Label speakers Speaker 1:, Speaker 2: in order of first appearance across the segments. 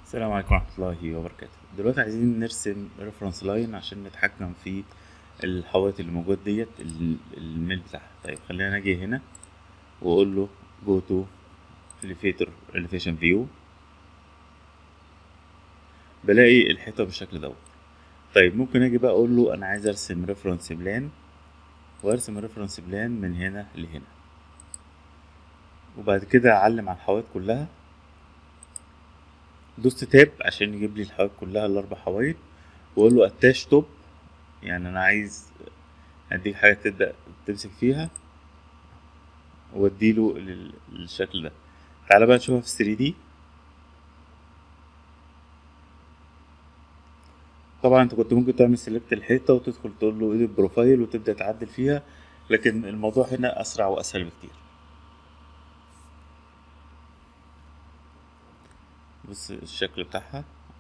Speaker 1: السلام عليكم ورحمة الله وبركاته دلوقتي عايزين نرسم ريفرنس لاين عشان نتحكم في الحوائط اللي موجود ديت ال- الميل بتاعها طيب خلينا نجي هنا واقول له جو تو elevator elevation view بلاقي الحيطة بالشكل دوت طيب ممكن اجي بقى اقول له انا عايز ارسم ريفرنس بلان وارسم ريفرنس بلان من هنا لهنا وبعد كده اعلم على الحوائط كلها دوست تاب عشان يجيب لي الحوائط كلها الاربع حوايط واقول له اتاش توب يعني انا عايز اديك حاجه تبدا تمسك فيها واديله لل- للشكل ده تعالى بقى نشوفها في 3 دي طبعا انت كنت ممكن تعمل سيلكت الحيطه وتدخل تقول له ايديت بروفايل وتبدا تعدل فيها لكن الموضوع هنا اسرع واسهل بكتير بص الشكل بتاعها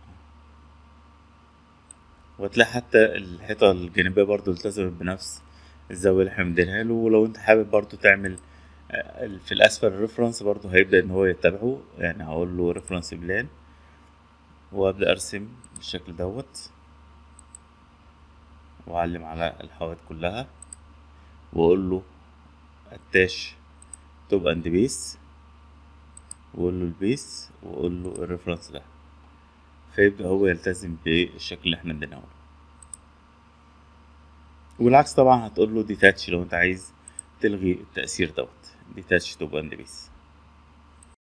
Speaker 1: وهتلاقي حتى الحيطة الجانبية برضو التزمت بنفس الزاوية اللي احنا مدينها له ولو انت حابب برضو تعمل آه، في الأسفل الريفرنس برضو هيبدأ إن هو يتبعه يعني هقول له ريفرنس بلان وأبدأ أرسم بالشكل دوت وأعلم على الحوائط كلها وأقول له اتاش توب اند بيس واقول له البيس واقول له الريفرنس ده فيبدأ هو يلتزم بالشكل اللي احنا اديناه له والعكس طبعا هتقول له ديتاتش لو انت عايز تلغي التأثير دوت ديتاتش توب اند بيس